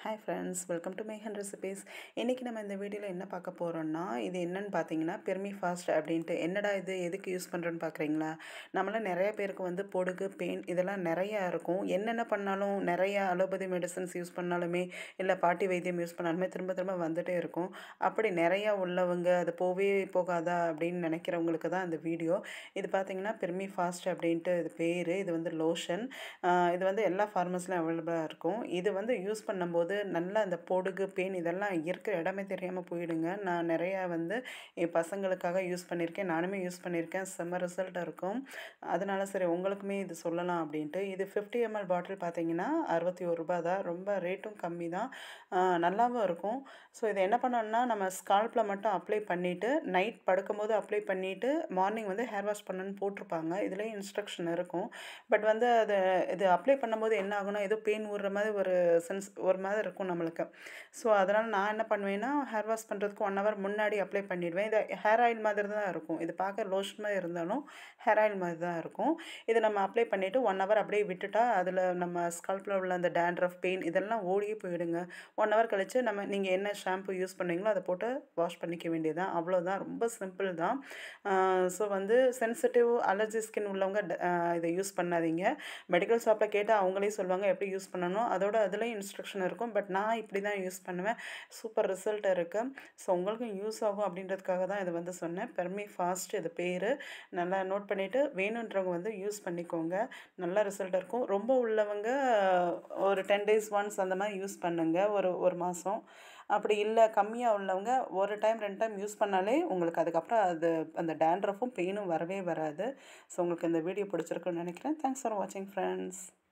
hi friends welcome to மேஹன் recipes இன்றைக்கி நம்ம இந்த வீடியோவில் என்ன பார்க்க போகிறோம்னா இது என்னன்னு பார்த்தீங்கன்னா பெர்மி ஃபாஸ்ட் அப்படின்ட்டு என்னடா இது எதுக்கு யூஸ் பண்ணுறோன்னு பார்க்குறீங்களா நம்மள நிறைய பேருக்கு வந்து பொடுகு பெயின் இதெல்லாம் நிறையா இருக்கும் என்னென்ன பண்ணாலும் நிறைய அலோபதி மெடிசன்ஸ் யூஸ் பண்ணாலுமே இல்லை பாட்டி வைத்தியம் யூஸ் பண்ணாலுமே திரும்ப திரும்ப வந்துட்டே இருக்கும் அப்படி நிறையா உள்ளவங்க அது போவே போகாதா அப்படின்னு நினைக்கிறவங்களுக்கு தான் இந்த வீடியோ இது பார்த்தீங்கன்னா பெர்மி ஃபாஸ்ட் அப்படின்ட்டு இது பேர் இது வந்து லோஷன் இது வந்து எல்லா ஃபார்மஸ்லையும் அவைலபிளாக இருக்கும் இது வந்து யூஸ் பண்ணும்போது நல்லா அந்த பொடுகு பெயின் இதெல்லாம் இருக்கிற இடமே தெரியாமல் போயிடுங்க நான் நிறையா வந்து என் பசங்களுக்காக யூஸ் பண்ணியிருக்கேன் நானுமே யூஸ் பண்ணியிருக்கேன் செம்ம ரிசல்ட் இருக்கும் அதனால சரி உங்களுக்குமே இது சொல்லலாம் அப்படின்ட்டு இது ஃபிஃப்டி எம்எல் பாட்டில் பார்த்தீங்கன்னா அறுபத்தி ஒரு ரூபா தான் ரொம்ப ரேட்டும் கம்மி தான் ஆஹ் நல்லாவும் இருக்கும் ஸோ இதை என்ன பண்ணோம்னா நம்ம ஸ்கால்ப்பில் மட்டும் அப்ளை பண்ணிவிட்டு நைட் படுக்கும்போது அப்ளை பண்ணிவிட்டு மார்னிங் வந்து ஹேர் வாஷ் பண்ணணும்னு போட்டிருப்பாங்க இதுலேயும் இன்ஸ்ட்ரக்ஷன் இருக்கும் பட் வந்து அது இது அப்ளை பண்ணும்போது என்ன ஆகும்னா ஏதோ பெயின் விடுற மாதிரி ஒரு சென்ஸ் ஒரு மாதிரி இருக்கும் நம்மளுக்கு ஸோ அதனால் நான் என்ன பண்ணுவேன்னா ஹேர் வாஷ் பண்ணுறதுக்கு ஒன் ஹவர் முன்னாடி அப்ளை பண்ணிடுவேன் இது ஹேர் ஆயில் மாதிரி தான் இருக்கும் இது பார்க்க லோஷன் மாதிரி இருந்தாலும் ஹேர் ஆயில் மாதிரி தான் இருக்கும் இது நம்ம அப்ளை பண்ணிவிட்டு ஒன் ஹவர் அப்படியே விட்டுட்டா அதில் நம்ம ஸ்கல்ப்பில் உள்ள அந்த டேண்ட்ரஃப் பெயின் இதெல்லாம் ஓடியே போயிடுங்க ஒன் ஹவர் கழித்து நம்ம நீங்கள் என்ன ஷாம்பு யூஸ் பண்ணீங்களோ அதை போட்டு வாஷ் பண்ணிக்க வேண்டியதுதான் அவ்வளோதான் ரொம்ப சிம்பிள் தான் ஸோ வந்து சென்சிட்டிவ் அலர்ஜி ஸ்கின் உள்ளவங்க ட- ஆஹ் இதை யூஸ் பண்ணாதீங்க மெடிக்கல் ஷாப்பில் கேட்டால் அவங்களே சொல்லுவாங்க எப்படி யூஸ் பண்ணணும் அதோட அதுலேயும் இன்ஸ்ட்ரக்ஷன் இருக்கும் பட் நான் இப்படி தான் யூஸ் பண்ணுவேன் சூப்பர் ரிசல்ட் இருக்குது ஸோ உங்களுக்கும் யூஸ் ஆகும் அப்படின்றதுக்காக தான் இது வந்து சொன்னேன் பெர்மி ஃபாஸ்ட் இது பேர் நல்லா நோட் பண்ணிவிட்டு வேணுன்றவங்க வந்து யூஸ் பண்ணிக்கோங்க நல்ல ரிசல்ட் இருக்கும் ரொம்ப உள்ளவங்க ஒரு டென் டேஸ் ஒன்ஸ் அந்த மாதிரி யூஸ் பண்ணுங்க ஒரு ஒரு மாதம் அப்படி இல்லை கம்மியாக உள்ளவங்க ஒரு டைம் ரெண்டு டைம் யூஸ் பண்ணாலே உங்களுக்கு அதுக்கப்புறம் அது அந்த டேண்ட்ரஃபும் பெயினும் வரவே வராது ஸோ உங்களுக்கு இந்த வீடியோ பிடிச்சிருக்குன்னு நினைக்கிறேன் தேங்க்ஸ் ஃபார் வாட்சிங் ஃப்ரெண்ட்ஸ்